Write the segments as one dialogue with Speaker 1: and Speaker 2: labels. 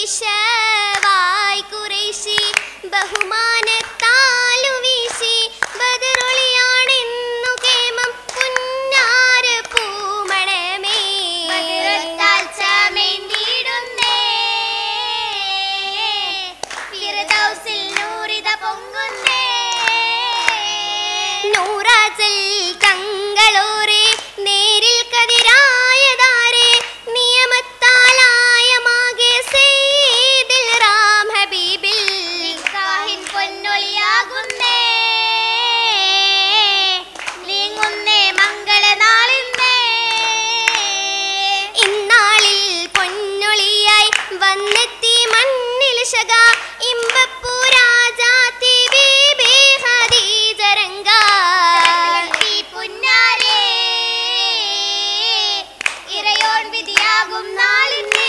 Speaker 1: വിഷവായി കുറേശി ബഹുമാനത്താലു വീശി ബദറൊളിയാണെന്നു കേമം പുന്നാര പൂമണമേ
Speaker 2: മധുരത്താൽ ചമേന്തിടുന്നേ. ഫിർദൗസിൽ നൂറിത പൊങ്ങുന്നേ.
Speaker 1: നൂറാജൽ തങ്ങളോരെ നേരിൽ കതിരായതാരെ നിയമത്താലായ മാകെ സെയ്ദിൽ റാം ഹബീബിൽ
Speaker 2: നിക്കാഹിൻ പൊന്നൊളിയാകുന്നേ. നീങ്ങുന്നേ മംഗളനാളിന്നേ.
Speaker 1: ഇന്നാളിൽ പൊന്നൊളിയായി വന്നെത്തി മണ്ണിൽ ശക ഇമ്പപ്പൂ രാജാത്തി ബീബി ഖദീജരംഗ
Speaker 2: ഈ പുന്നാരേ ഇറയോൻ വിധിയാകും നാളിന്നേ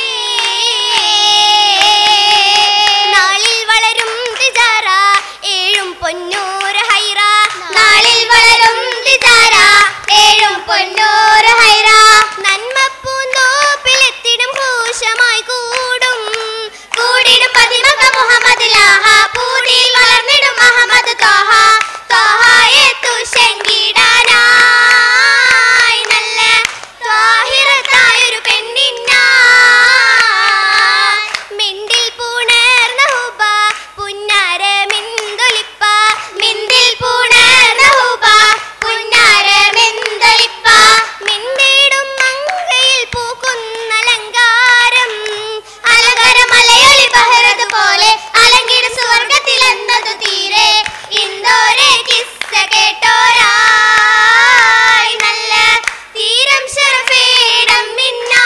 Speaker 1: നാളിൽ വളരും തിജാറ ഏഴും പൊന്നൂറ് ഹൈറ
Speaker 2: നാളിൽ വളരും തിജാര ഏഴും പൊന്നൂറ് ഹൈറ
Speaker 1: നന്മപ്പൂന്തോപ്പിലെത്തിടും ഘോഷമായി കൂടും
Speaker 2: കൂടിടും പതിമക മുഹമ്മദ് ലാഹ പൂതിയിൽ വളർന്നിടും അഹമ്മദ് ത്വാഹ ത്വാഹയെ തുശങ്കിടാനായി നല്ല
Speaker 1: ത്വാഹിറത്തായൊരു പെണ്ണിനായി മിണ്ടിൽ പൂണേർന്ന ഹുബ പുന്നാര മിന്തൊലിപ്പ
Speaker 2: മിന്തിൽ പൂണർന്ന ഹുബ പുന്നാരമെന്തളിപ്പ
Speaker 1: മിണ്ടിടും മങ്കയിൽ പൂക്കുന്ന അലങ്കാരം
Speaker 2: അലകര മലയൊളി ബഹറത് പോലെ അലങ്കിട് സ്വർഗത്തിലെന്നതു തീരെ ഇന്തോരെ കിസ്സ കേട്ടോരായി നല്ല തീരം ശരഫേടം മിന്നാ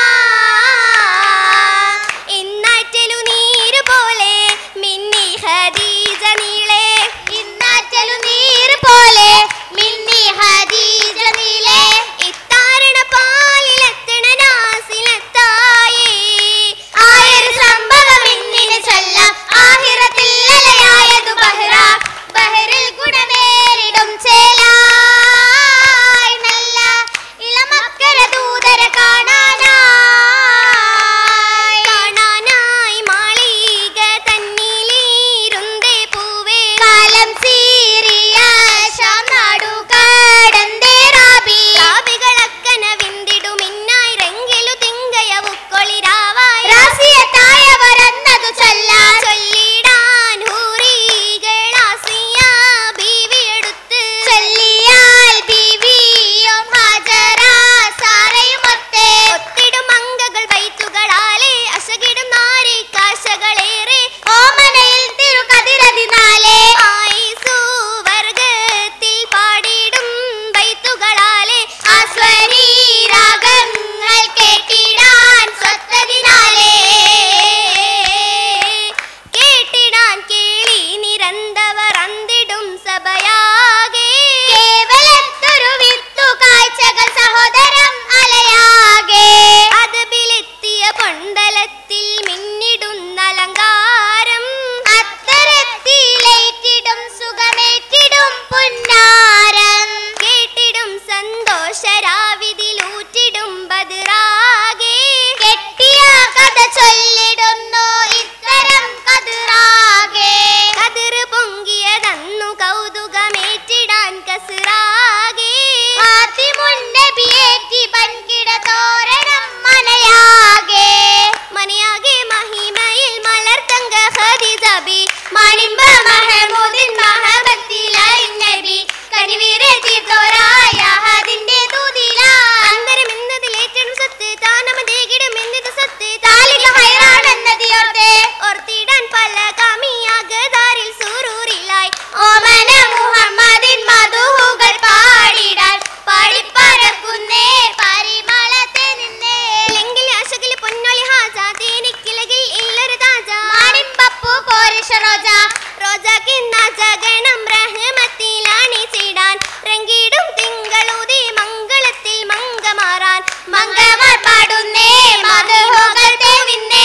Speaker 1: ഇന്നാറ്റലു നീര് പോലെ മിന്നി ഖദീജ നീളെ
Speaker 2: ഇന്നാറ്റലു നീര് പോലെ മിന്നി ഹദീജ നീലേ
Speaker 1: ഇത്താരണ പാലിലെത്തണ നാസിലെത്തായേ
Speaker 2: ആയൊരു സംഭവം ഇന്നിന് ചൊല്ലാം ആഹിറത്തിൽ അലയായതു ബഹ്റ ബഹറിൽ ഗുണമേറിടും ചേലായി നല്ല ഇളമക്കര ദൂതര കാണാനായി
Speaker 1: കാണാനായി മാളിക തന്നിലിരുന്തേ പൂവേ
Speaker 2: കാലം സീറിയ ശാം നാടു കടന്തേ റാബി
Speaker 1: കാവികളക്കന വിന്തിടുമിന്നായി രംഗിലു തിങ്കയവുക്കൊളിരാവായി
Speaker 2: രാസിയത്തായവരെന്നതു ചൊല്ലാൻ
Speaker 1: ചൊല്ലിടാൻ ഹൂറികളാസിയ ബീവിയെടുത്ത്
Speaker 2: ചൊല്ലിയാൽ ബീവിയും ഹാജറ സാറയുമൊത്തേ
Speaker 1: ഒത്തിടും അങ്കകൾ വൈത്തുകളാലെ അശകിടും നാരി കാശകളേറെ
Speaker 2: ഓമനയിൽ തിരുകതിരതിനാലേ
Speaker 1: ആയിസു വർഗത്തിൽ പാടിടും വൈത്തുകളാലെ
Speaker 2: ആസ്വരീ രാഗങ്ങൾ കേട്ടിടാൻ സ്വത്തതിനാലേ
Speaker 1: കേട്ടിടാൻ കേളി നിരന്തവർ അന്തിടും സഭയാകെ
Speaker 2: കേവലത്തൊരു വിത്തു കാഴ്ചകൾ സഹോദരം അലയാകെ
Speaker 1: അതബിലെത്തിയ പൊണ്ടലത്തിൽ മിന്നിടുന്ന അലങ്കാരം
Speaker 2: അത്തരത്തിലേറ്റിടും സുഖമേറ്റിടും പുന്നാരം
Speaker 1: കേട്ടിടും സന്തോഷരാവിതിലൂറ്റിടും ബദിറാകെ
Speaker 2: കെട്ടിയ കഥ ചൊല്ലിടുന്നു ഇത്തരം കതിറാകെ
Speaker 1: കതിർ പൊങ്കിയതന്നു കൗതുകമേറ്റിടാൻ കസിറാകെ
Speaker 2: ആദിമുന്നബിയേറ്റി വൻകിട തോരണം മനയാകെ
Speaker 1: മനയാകെ മഹിമയിൽ മലർത്തങ്ക ഖദീജബി
Speaker 2: മണിമ്പ മഹമൂദിൻ മഹബത്തിലായി നബി കനിവീരെ തീർത്തോരായ അതിന്റെ തൂതിലാ
Speaker 1: അന്തരമെന്നതിലേറ്റം സത്ത് താനമതേകിടും എന്നിത് സത്ത്
Speaker 2: താലിക ഹൈറാണെന്നതിയോർത്തെ
Speaker 1: ഓർത്തിടാൻ പല കാമിയാകതാരിൽ സൂറൂറിലായി
Speaker 2: ഓമന മുഹമ്മദിൻ മധുഹുകൾ പാടിടാൻ പാടിപ്പറക്കുന്നേ പരിമളത്തെ നിന്നേ
Speaker 1: അല്ലെങ്കിൽ അശകിൽ പൊന്നൊളി ഹാജ തേനിക്കിലകിൽ ഇല്ലൊരു താജ
Speaker 2: മാണിമ്പപ്പു പോരിഷ റോജ
Speaker 1: റോജാക്കിന്ന ജഗണം റഹ്മത്തിലാണി ചിടാൻ രംഗിടും തിങ്കളുതി മംഗളത്തിൽ മംഗമാറാൻ
Speaker 2: മംഗമാർ പാടുന്നേ മധുഹുകൾ തേവിന്നേ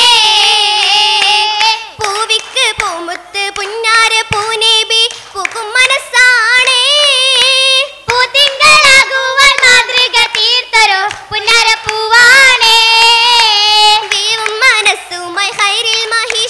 Speaker 1: പൂവിക്ക് പൂമുത്ത് പുന്നാര പൂനേബി പൂക്കും മനസ്സാണേ
Speaker 2: പൂത്തിങ്കളാകുവാൻ മാതൃക തീർത്തരോ പുന്നര പൂവാണേ
Speaker 1: വീവും മനസ്സുമായി ഹൈറിൽ മഹി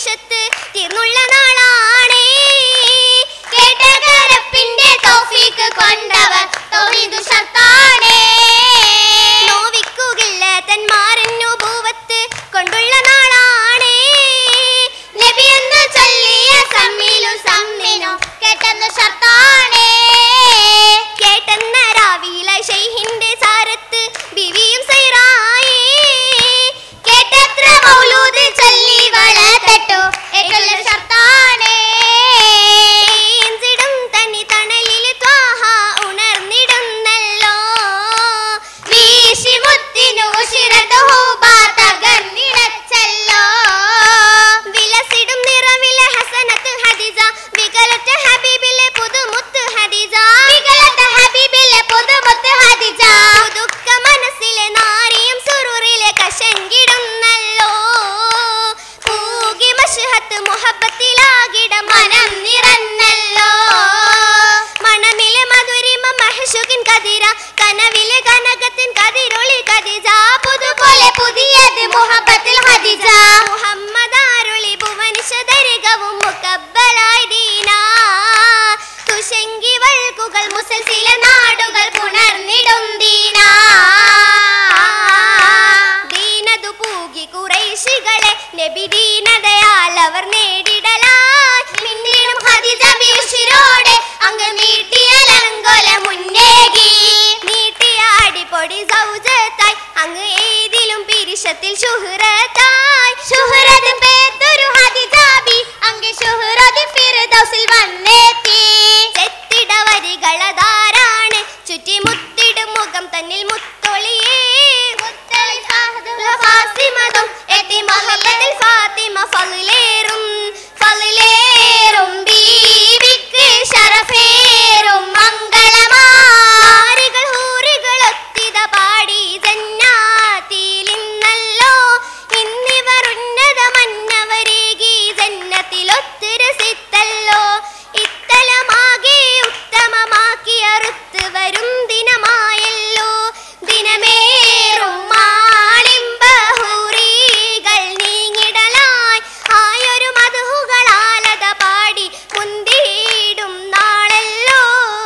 Speaker 1: നബി ദീനതയാൽ അവർ നേടിടലായി
Speaker 2: പിന്നിടും ഹദിജ ബീഷിരോടെ അങ്ങ് നീട്ടിയ ലങ്കോല മുന്നേകി
Speaker 1: നീട്ടിയ അടിപൊടി സൗജത്തായി അങ്ങ് ഏതിലും പിരിശത്തിൽ ശുഹ്റത്തായി
Speaker 2: ശുഹ്റത് പേത്തൊരു ഹദിജാബി അങ്ങ് ശുഹ്റത് ഫിർദൗസിൽ വന്നെത്തി
Speaker 1: ചെത്തിട വരികളതാരാണ് ചുറ്റി മുത്തിടും മുഖം തന്നിൽ മുത്തൊളിയേ
Speaker 2: മുത്തളി ഫഹദുൽ
Speaker 1: ഫാത്തിമതും എത്തി മഹബത്തിൽ ഫാത്തിമ ഫളിലേറും ഫളിലേറും ബീവിക്ക്
Speaker 2: ഷറഫേറും മംഗളമാ
Speaker 1: ആരുകൾ ഹൂറുകൾ ഒത്തിത പാടി ജന്നാത്തിലിന്നല്ലോ ഇന്നിവർ ഉന്നത മന്നവരേകി ജന്നത്തിലൊത്തിരസിത്തല്ലോ ഇത്തലമാകെ ഉത്തമമാക്കി അറുത്ത് വരും ദിനമായല്ലോ ദിനമേറും മാളിമ്പഹൂറികൾ നീങ്ങിടലായി ആയൊരു മധുകളാലത പാടി മുന്തിയിടും നാളല്ലോ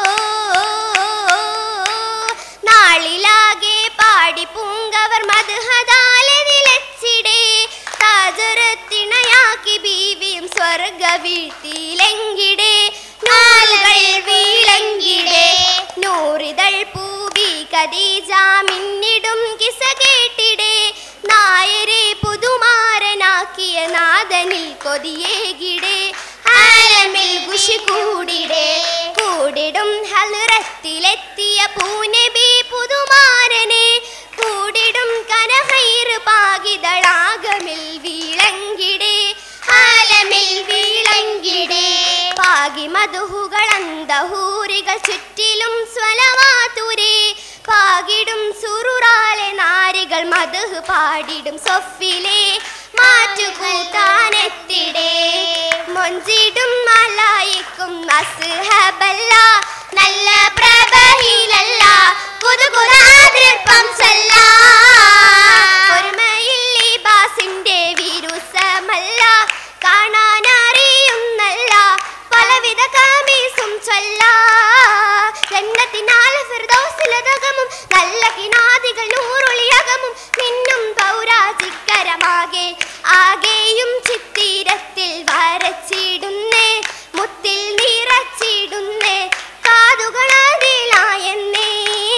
Speaker 1: നാളിലാകെ പാടി പൂങ്കവർ മധുഹതാലെ നിലച്ചിടേ താജുരത്തിണയാക്കി ബീവിയും സ്വർഗ വീഴ്ത്തിയിലെങ്കിടേ നാളുകൾ വീളങ്കിടേ നൂറിതൾ പൂവി കദീജ മിന്നിടും കിസ കേട്ടിടേ നായരെ പുതുമാരനാക്കിയ നാദനിൽ കൊതിയേകിടേ ആലമിൽ കുശി കൂടിടേ കൂടിടും ഹലുറത്തിലെത്തിയ പൂനബി പുതുമാരനെ കൂടിടും കനഹൈറ് പാകിതളാകമിൽ വീളങ്കിടേ ആലമിൽ വീളങ്കിടേ പാകി മധുഹുകൾ അന്തഹൂരികൾ ചുറ്റിലും സ്വലവാതുരേ പാകിടും സുറുറാലെ നാരികൾ മധുഹ് പാടിടും സൊഫിലെ മാറ്റുകൂട്ടാനെത്തിടേ മൊഞ്ചിടും മലായിക്കും അസ്ഹബല്ല നല്ല പ്രഭയിലല്ല പുതു പുരാതൃപ്പം ചൊല്ല ഒരുമയിൽ ലിബാസിന്റെ വിരുസമല്ല കാണാനറിയുന്നല്ല പലവിധ കാമീസും ചൊല്ല ജന്നത്തിനാൽ ഫിർദൗസിലതകമും നല്ല കിനാദികൾ നൂറൊളിയകമും മിന്നും പൗരാചിക്കരമാകെ ആകെയും ചിത്തിരത്തിൽ വരച്ചിടുന്നേ മുത്തിൽ നിറച്ചിടുന്നേ കാതുകളതിലായെന്നേ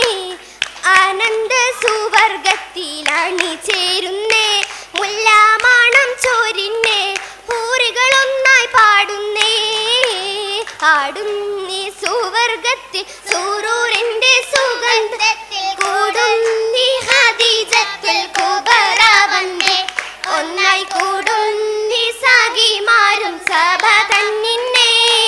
Speaker 1: ആനന്ദ സുവർഗത്തിലാണ് ചേരുന്നേ മുല്ലാമാണം ചോരിന്നേ ഹൂറികളൊന്നായി പാടുന്നേ പാടുന്നേ സുവർഗത്തിൽ സൂറൂരിന്റെ സുഗന്ധത്തിൽ കൂടുന്നീ ഹദീജത്തിൽ കുബറവന്റെ ഒന്നായി കൂടുന്നീ സഖിമാരും സഭ തന്നിന്നേ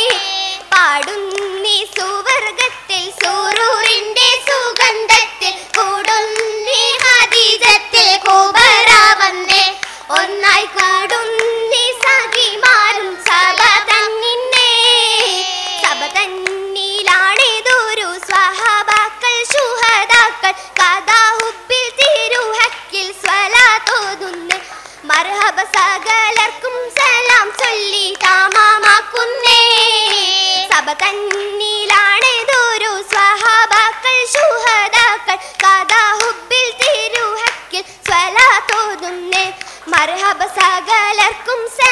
Speaker 1: പാടുന്നീ സുവർഗത്തിൽ സൂറൂരിന്റെ സുഗന്ധത്തിൽ കൂടുന്നീ ഹദീജത്തിൽ കുബറവന്റെ ഒന്നായി കൂടുന്നീ സഖിമാരും സഭ തന്നിന്നേ സഭ തന്നിലാണിതൊരു സ്വഹബാക്കൾ ശുഹദാക്കൾ കഥാഹുബിൽ തിരുഹക്കിൽ സ്വലാത്തോതുന്നേ മർഹബ സകലർക്കും സലാം ചൊല്ലി താമാമാക്കുന്നേ സഭ തന്നിലാണിതൊരു സ്വഹബാക്കൾ ശുഹദാക്കൾ കഥാഹുബിൽ തിരുഹക്കിൽ സ്വലാത്തോതുന്നേ മർഹബ സകലർക്കും സലാം